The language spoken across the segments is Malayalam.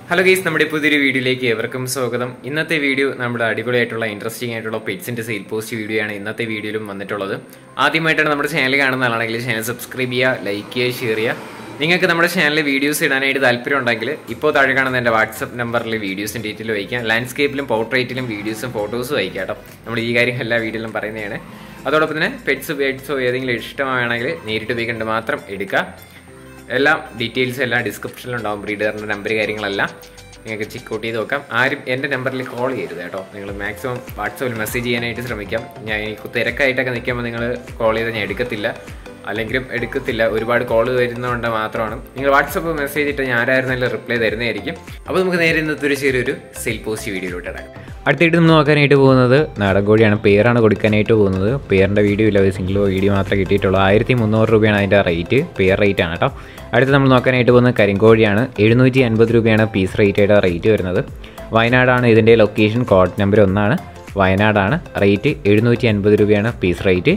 ഹലോ ഗൈസ് നമ്മുടെ പുതിയൊരു വീഡിയോയിലേക്ക് ഏവർക്കും സ്വാഗതം ഇന്നത്തെ വീഡിയോ നമ്മുടെ അടിപൊളിയായിട്ടുള്ള ഇൻട്രസ്റ്റിംഗ് ആയിട്ടുള്ള പെറ്റ്സിന്റെ സെയിൽ പോസ്റ്റ് വീഡിയോ ആണ് ഇന്നത്തെ വീഡിയോയിലും വന്നിട്ടുള്ളത് ആദ്യമായിട്ടാണ് നമ്മുടെ ചാനൽ കാണുന്ന ആളാണെങ്കിൽ ചാനൽ സബ്സ്ക്രൈബ് ചെയ്യുക ലൈക്ക് ചെയ്യുക ഷെയർ ചെയ്യുക നിങ്ങൾക്ക് നമ്മുടെ ചാനലിൽ വീഡിയോസ് ഇടാനായിട്ട് താല്പര്യം ഉണ്ടെങ്കിൽ ഇപ്പോൾ താഴെ കാണുന്ന എൻ്റെ വാട്സപ്പ് നമ്പറിൽ വീഡിയോസും ഡീറ്റെയിൽ വയ്ക്കാം ലാൻഡ്സ്കേപ്പിലും പോർട്രേറ്റിലും വീഡിയോസും ഫോട്ടോസും വയ്ക്കാം കേട്ടോ നമ്മൾ ഈ കാര്യം എല്ലാ വീഡിയോയിലും പറയുന്നതാണ് അതോടൊപ്പം തന്നെ പെറ്റ്സ് പേറ്റ്സോ ഏതെങ്കിലും ഇഷ്ടമാണെങ്കിൽ നേരിട്ട് പോയി കണ്ട് മാത്രം എടുക്കുക എല്ലാം ഡീറ്റെയിൽസ് എല്ലാം ഡിസ്ക്രിപ്ഷനിലുണ്ടാവും ബ്രീഡറിൻ്റെ നമ്പർ കാര്യങ്ങളെല്ലാം നിങ്ങൾക്ക് ചെക്കൗട്ട് ചെയ്ത് നോക്കാം ആരും എൻ്റെ നമ്പറിൽ കോൾ ചെയ്യരുത് കേട്ടോ നിങ്ങൾ മാക്സിമം വാട്സപ്പിൽ മെസ്സേജ് ചെയ്യാനായിട്ട് ശ്രമിക്കാം ഞാൻ എനിക്ക് തിരക്കായിട്ടൊക്കെ നിൽക്കുമ്പോൾ നിങ്ങൾ കോൾ ചെയ്താൽ ഞാൻ എടുക്കത്തില്ല അല്ലെങ്കിലും എടുക്കത്തില്ല ഒരുപാട് കോൾ വരുന്നതുകൊണ്ട് മാത്രമാണ് നിങ്ങൾ വാട്സപ്പ് മെസ്സേജ് ഇട്ട് ഞാൻ ആരായിരുന്നാലും റിപ്ലൈ തരുന്നതായിരിക്കും അപ്പോൾ നമുക്ക് നേരെ ഇന്നത്തെ ഒരു ചെറിയൊരു സെയിൽ പോസ്റ്റ് വീഡിയോയിലോട്ട് ഇടാം അടുത്തായിട്ട് നമ്മൾ നോക്കാനായിട്ട് പോകുന്നത് നാടൻ കോഴിയാണ് പേരാണ് കൊടുക്കാനായിട്ട് പോകുന്നത് പേരിൻ്റെ വീഡിയോ ഇല്ല ഒരു സിംഗിൾ വീഡിയോ മാത്രമേ കിട്ടിയിട്ടുള്ളൂ ആയിരത്തി മുന്നൂറ് രൂപയാണ് അതിൻ്റെ റേറ്റ് പേർ റേറ്റ് ആണ് കേട്ടോ അടുത്ത് നമ്മൾ നോക്കാനായിട്ട് പോകുന്നത് കരിങ്കോഴിയാണ് എഴുന്നൂറ്റി അൻപത് രൂപയാണ് പീസ് റേറ്റായിട്ട് റേറ്റ് വരുന്നത് വയനാടാണ് ഇതിൻ്റെ ലൊക്കേഷൻ കോഡ് നമ്പർ ഒന്നാണ് വയനാടാണ് റേറ്റ് എഴുന്നൂറ്റി അൻപത് രൂപയാണ് പീസ് റേറ്റ്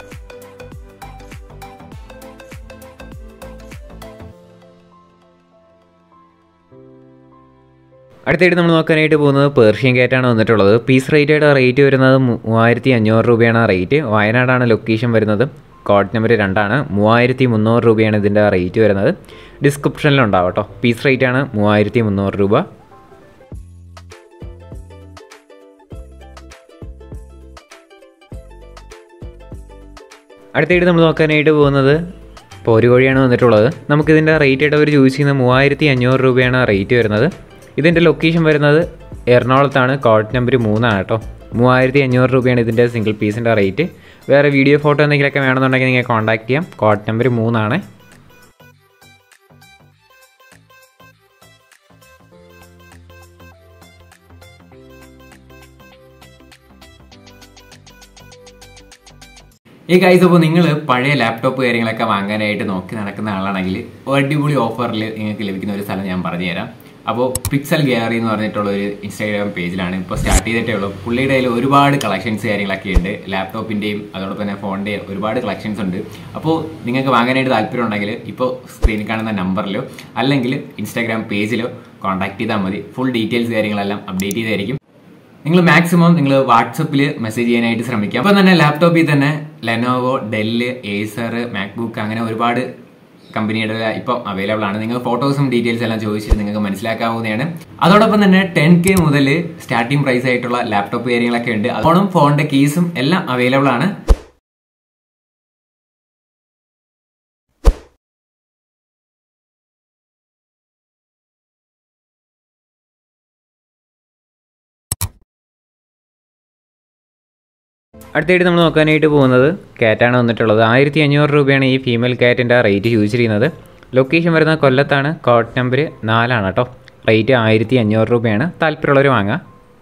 അടുത്തായിട്ട് നമ്മൾ നോക്കാനായിട്ട് പോകുന്നത് പേർഷ്യൻ കാറ്റാണ് വന്നിട്ടുള്ളത് പീസ് റേറ്റയുടെ റേറ്റ് വരുന്നത് മൂവായിരത്തി അഞ്ഞൂറ് രൂപയാണ് റേറ്റ് വയനാടാണ് ലൊക്കേഷൻ വരുന്നത് കോഡ് നമ്പർ രണ്ടാണ് മൂവായിരത്തി മുന്നൂറ് രൂപയാണ് ഇതിൻ്റെ റേറ്റ് വരുന്നത് ഡിസ്ക്രിപ്ഷനിലുണ്ടാവും കേട്ടോ പീസ് റേറ്റ് ആണ് മൂവായിരത്തി മുന്നൂറ് രൂപ അടുത്തായിട്ട് നമ്മൾ നോക്കാനായിട്ട് പോകുന്നത് പോരുകോഴിയാണ് വന്നിട്ടുള്ളത് നമുക്കിതിൻ്റെ റേറ്റ് ആയിട്ട് അവർ ചൂസ് ചെയ്യുന്നത് മൂവായിരത്തി അഞ്ഞൂറ് രൂപയാണ് റേറ്റ് വരുന്നത് ഇതിൻ്റെ ലൊക്കേഷൻ വരുന്നത് എറണാകുളത്താണ് കോഡ് നമ്പർ മൂന്നാണ് കേട്ടോ മൂവായിരത്തി അഞ്ഞൂറ് രൂപയാണ് ഇതിൻ്റെ സിംഗിൾ പീസിൻ്റെ റേറ്റ് വേറെ വീഡിയോ ഫോട്ടോ എന്തെങ്കിലുമൊക്കെ വേണമെന്നുണ്ടെങ്കിൽ നിങ്ങൾ കോൺടാക്ട് ചെയ്യാം കോഡ് നമ്പർ മൂന്നാണ് ഈ കൈസ് അപ്പോൾ നിങ്ങൾ പഴയ ലാപ്ടോപ്പ് കാര്യങ്ങളൊക്കെ വാങ്ങാനായിട്ട് നോക്കി നടക്കുന്ന ആളാണെങ്കിൽ അടിപൊളി ഓഫറിൽ നിങ്ങൾക്ക് ലഭിക്കുന്ന ഒരു സ്ഥലം ഞാൻ പറഞ്ഞുതരാം അപ്പോൾ പിക്സൽ ഗാലറി എന്ന് പറഞ്ഞിട്ടുള്ള ഒരു ഇൻസ്റ്റാഗ്രാം പേജിലാണ് ഇപ്പോൾ സ്റ്റാർട്ട് ചെയ്തിട്ടേ ഉള്ളൂ പുള്ളിയുടെ കയ്യിൽ ഒരുപാട് കളക്ഷൻസ് കാര്യങ്ങളൊക്കെ ഉണ്ട് ലാപ്ടോപ്പിൻ്റെയും അതോടൊപ്പം തന്നെ ഫോണിൻ്റെയും ഒരുപാട് കളക്ഷൻസ് ഉണ്ട് അപ്പോൾ നിങ്ങൾക്ക് വാങ്ങാനായിട്ട് താല്പര്യം ഉണ്ടെങ്കിൽ ഇപ്പോൾ സ്ക്രീനിൽ കാണുന്ന നമ്പറിലോ അല്ലെങ്കിൽ ഇൻസ്റ്റാഗ്രാം പേജിലോ കോൺടാക്ട് ചെയ്താൽ മതി ഫുൾ ഡീറ്റെയിൽസ് കാര്യങ്ങളെല്ലാം അപ്ഡേറ്റ് ചെയ്തായിരിക്കും നിങ്ങൾ മാക്സിമം നിങ്ങൾ വാട്സപ്പിൽ മെസ്സേജ് ചെയ്യാനായിട്ട് ശ്രമിക്കുക അപ്പം തന്നെ ലാപ്ടോപ്പിൽ തന്നെ ലെനോവോ ഡെല്ല് ഏസർ മാക്ബുക്ക് അങ്ങനെ ഒരുപാട് കമ്പനിയുടെ ഇപ്പം അവൈലബിൾ ആണ് നിങ്ങൾ ഫോട്ടോസും ഡീറ്റെയിൽസ് എല്ലാം ചോദിച്ചിട്ട് നിങ്ങൾക്ക് മനസ്സിലാക്കാവുന്നതാണ് അതോടൊപ്പം തന്നെ ടെൻ കെ മുതൽ സ്റ്റാർട്ടിംഗ് പ്രൈസ് ആയിട്ടുള്ള ലാപ്ടോപ്പ് കാര്യങ്ങളൊക്കെ ഉണ്ട് അതോടൊപ്പം ഫോണിന്റെ കീസും എല്ലാം അവൈലബിൾ ആണ് അടുത്തായിട്ട് നമ്മൾ നോക്കാനായിട്ട് പോകുന്നത് കാറ്റാണ് വന്നിട്ടുള്ളത് ആയിരത്തി അഞ്ഞൂറ് രൂപയാണ് ഈ ഫീമെയിൽ കാറ്റിൻ്റെ റേറ്റ് ചോദിച്ചിരിക്കുന്നത് ലൊക്കേഷൻ വരുന്നത് കൊല്ലത്താണ് കോഡ് നമ്പർ നാലാണ് കേട്ടോ റേറ്റ് ആയിരത്തി അഞ്ഞൂറ് രൂപയാണ് താല്പര്യമുള്ളവർ വാങ്ങാം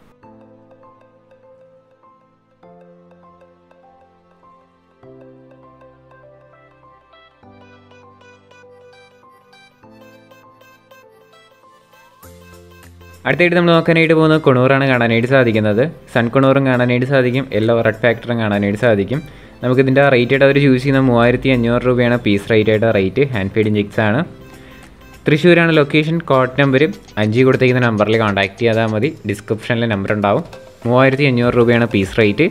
അടുത്തായിട്ട് നമ്മൾ നോക്കാനായിട്ട് പോകുന്നത് കുണൂറാണ് കാണാനായിട്ട് സാധിക്കുന്നത് സൺ കുണൂറും കാണാനായിട്ട് സാധിക്കും യെല്ലോ റെഡ് ഫാക്ടറും കാണാനായിട്ട് സാധിക്കും നമുക്കിതിൻ്റെ റേറ്റ് ആയിട്ട് അവർ ചൂസ് ചെയ്യുന്നത് മൂവായിരത്തി അഞ്ഞൂറ് രൂപയാണ് പീസ് റേറ്റ് ആയിട്ട് റേറ്റ് ഹാൻഡ് ഫീഡിങ് ജിക്സ് ആണ് തൃശ്ശൂരാണ് ലൊക്കേഷൻ കോഡ് നമ്പർ അഞ്ച് കൊടുത്തേക്കുന്ന നമ്പറിൽ കോൺടാക്ട് ചെയ്താൽ മതി ഡിസ്ക്രിപ്ഷനിൽ നമ്പർ ഉണ്ടാവും മൂവായിരത്തി അഞ്ഞൂറ് രൂപയാണ് പീസ് റേറ്റ്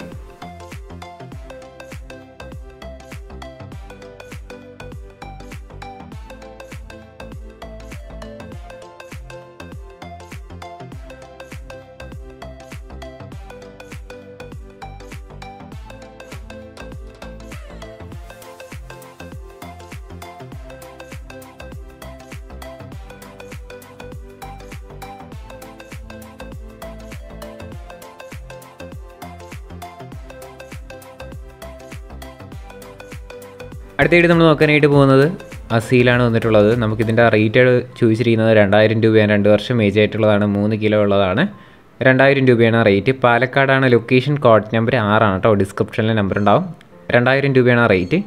അടുത്തായിട്ട് നമ്മൾ നോക്കാനായിട്ട് പോകുന്നത് അസീലാണ് വന്നിട്ടുള്ളത് നമുക്കിതിൻ്റെ റേറ്റ് ചോദിച്ചിരിക്കുന്നത് രണ്ടായിരം രൂപയാണ് രണ്ട് വർഷം ഏജ് ആയിട്ടുള്ളതാണ് മൂന്ന് കിലോ ഉള്ളതാണ് രണ്ടായിരം രൂപയാണ് റേറ്റ് പാലക്കാടാണ് ലൊക്കേഷൻ കോഡ് നമ്പർ ആറാണ് കേട്ടോ ഡിസ്ക്രിപ്ഷനിൽ നമ്പർ ഉണ്ടാവും രണ്ടായിരം രൂപയാണ് റേറ്റ്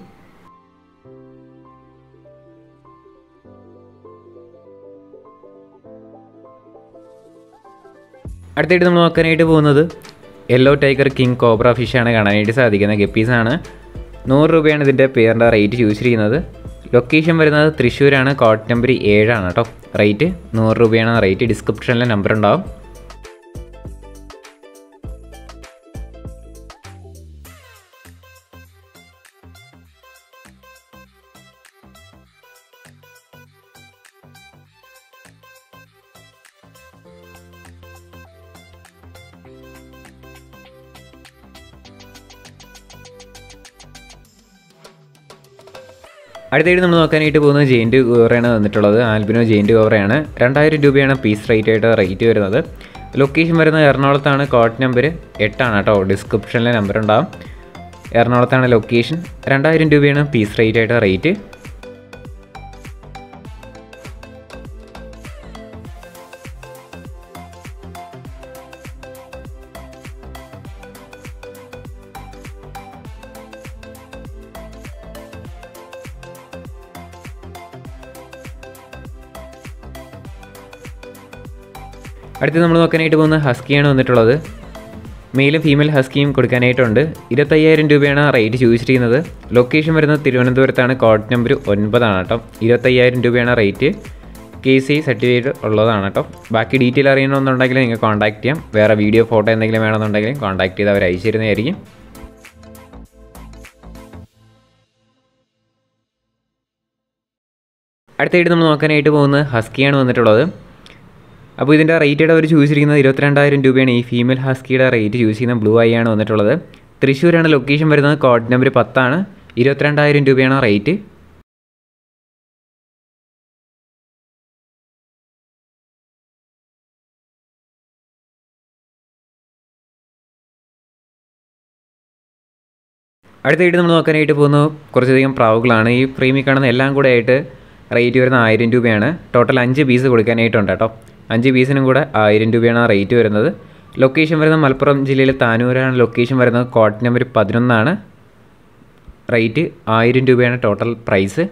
അടുത്തായിട്ട് നമ്മൾ നോക്കാനായിട്ട് പോകുന്നത് യെല്ലോ ടൈഗർ കിങ് കോബ്ര ഫിഷാണ് കാണാനായിട്ട് സാധിക്കുന്നത് ഗപ്പീസാണ് നൂറ് രൂപയാണ് ഇതിൻ്റെ പേരിൻ്റെ റേറ്റ് ചോദിച്ചിരിക്കുന്നത് ലൊക്കേഷൻ വരുന്നത് തൃശ്ശൂരാണ് കോഡ് നമ്പർ ഏഴാണ് കേട്ടോ റേറ്റ് നൂറ് രൂപയാണ് റേറ്റ് ഡിസ്ക്രിപ്ഷനിൽ നമ്പർ ഉണ്ടാവും അടുത്തായിട്ട് നമ്മൾ നോക്കാനായിട്ട് പോകുന്നത് ജെയിൻറ്റ് കവറാണ് വന്നിട്ടുള്ളത് ആൽബിനോ ജെയിൻറ്റ് കവറയാണ് രണ്ടായിരം രൂപയാണ് പീസ് റേറ്റ് ആയിട്ട് റേറ്റ് വരുന്നത് ലൊക്കേഷൻ വരുന്നത് എറണാകുളത്താണ് കോഡ് നമ്പർ എട്ടാണ് കേട്ടോ ഡിസ്ക്രിപ്ഷനിലെ നമ്പർ ഉണ്ടാവും എറണാകുളത്താണ് ലൊക്കേഷൻ രണ്ടായിരം രൂപയാണ് പീസ് റേറ്റ് ആയിട്ട് റേറ്റ് അടുത്ത് നമ്മൾ നോക്കാനായിട്ട് പോകുന്ന ഹസ്കിയാണ് വന്നിട്ടുള്ളത് മെയിലും ഫീമെയിൽ ഹസ്കിയും കൊടുക്കാനായിട്ടുണ്ട് ഇരുപത്തയ്യായിരം രൂപയാണ് റേറ്റ് ചോദിച്ചിരിക്കുന്നത് ലൊക്കേഷൻ വരുന്നത് തിരുവനന്തപുരത്താണ് കോഡ് നമ്പർ ഒൻപതാണ് കേട്ടോ ഇരുപത്തയ്യായിരം രൂപയാണ് റേറ്റ് കെ സി സർട്ടിഫിക്കറ്റ് ഉള്ളതാണ് കേട്ടോ ബാക്കി ഡീറ്റെയിൽ അറിയണമെന്നുണ്ടെങ്കിൽ നിങ്ങൾ കോൺടാക്ട് ചെയ്യാം വേറെ വീഡിയോ ഫോട്ടോ എന്തെങ്കിലും വേണമെന്നുണ്ടെങ്കിൽ കോൺടാക്ട് ചെയ്ത് അവർ അയച്ചു തരുന്നതായിരിക്കും അടുത്തായിട്ട് നമ്മൾ നോക്കാനായിട്ട് പോകുന്നത് ഹസ്കിയാണ് വന്നിട്ടുള്ളത് അപ്പോൾ ഇതിൻ്റെ റേറ്റയുടെ അവർ ചോദിച്ചിരിക്കുന്നത് ഇരുപത്തിരണ്ടായിരം രൂപയാണ് ഈ ഫീമെയിൽ ഹസ്കിയുടെ റേറ്റ് ചൂസ് ചെയ്യുന്ന ബ്ലൂ ഐ ആണ് വന്നിട്ടുള്ളത് തൃശ്ശൂരാണ് ലൊക്കേഷൻ വരുന്നത് കോഡ് നമ്പർ പത്താണ് ഇരുപത്തിരണ്ടായിരം രൂപയാണ് റേറ്റ് അടുത്തായിട്ട് നമ്മൾ നോക്കാനായിട്ട് പോകുന്നത് കുറച്ചധികം പ്രാവുകളാണ് ഈ ഫ്രെയിമിൽ കാണുന്ന എല്ലാം കൂടെ ആയിട്ട് റേറ്റ് വരുന്ന ആയിരം രൂപയാണ് ടോട്ടൽ അഞ്ച് പീസ് കൊടുക്കാനായിട്ടുണ്ട് കേട്ടോ അഞ്ച് പീസിനും കൂടെ ആയിരം രൂപയാണ് റേറ്റ് വരുന്നത് ലൊക്കേഷൻ വരുന്നത് മലപ്പുറം ജില്ലയിലെ താനൂരാണ് ലൊക്കേഷൻ വരുന്നത് കോട്ട് നമ്പർ പതിനൊന്നാണ് റേറ്റ് ആയിരം രൂപയാണ് ടോട്ടൽ പ്രൈസ്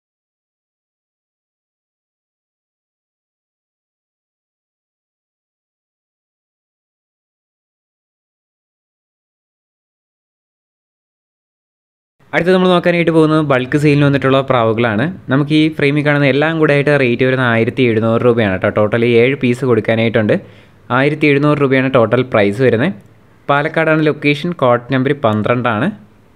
അടുത്ത് നമ്മൾ നോക്കാനായിട്ട് പോകുന്നത് ബൾക്ക് സെയിലിന് വന്നിട്ടുള്ള പ്രാവുകളാണ് നമുക്ക് ഈ ഫ്രെയിമിൽ കാണുന്ന എല്ലാം കൂടെ ആയിട്ട് റേറ്റ് വരുന്ന ആയിരത്തി എഴുന്നൂറ് രൂപയാണ് കേട്ടോ ടോട്ടൽ ഏഴ് പീസ് കൊടുക്കാനായിട്ടുണ്ട് ആയിരത്തി എഴുന്നൂറ് രൂപയാണ് ടോട്ടൽ പ്രൈസ് വരുന്നത് പാലക്കാടാണ് ലൊക്കേഷൻ കോട്ട് നമ്പർ പന്ത്രണ്ടാണ്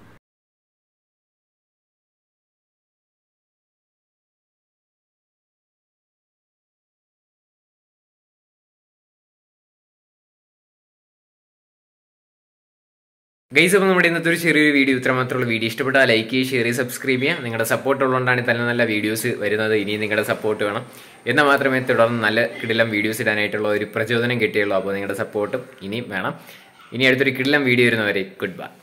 ഗൈസ് അപ്പോൾ നമ്മുടെ ഇന്നത്തെ ഒരു ചെറിയൊരു വീഡിയോ ഇത്ര മാത്രമുള്ള വീഡിയോ ഇഷ്ടപ്പെട്ടാൽ ലൈക്ക് ചെയ്യുക ഷെയർ ചെയ്യുക സബ്സ്ക്രൈബ് ചെയ്യുക നിങ്ങളുടെ സപ്പോർട്ട് ഉള്ളതുകൊണ്ടാണ് നല്ല നല്ല വീഡിയോസ് വരുന്നത് ഇനിയും നിങ്ങളുടെ സപ്പോർട്ട് വേണം എന്നാൽ മാത്രമേ തുടർന്ന് നല്ല കിടിലം വീഡിയോസ് ഇടാനായിട്ടുള്ള ഒരു പ്രചോദനം കിട്ടിയുള്ളൂ അപ്പോൾ നിങ്ങളുടെ സപ്പോർട്ടും ഇനിയും വേണം ഇനി അടുത്തൊരു കിടിലം വീഡിയോ വരുന്നവരെ ഗുഡ് ബൈ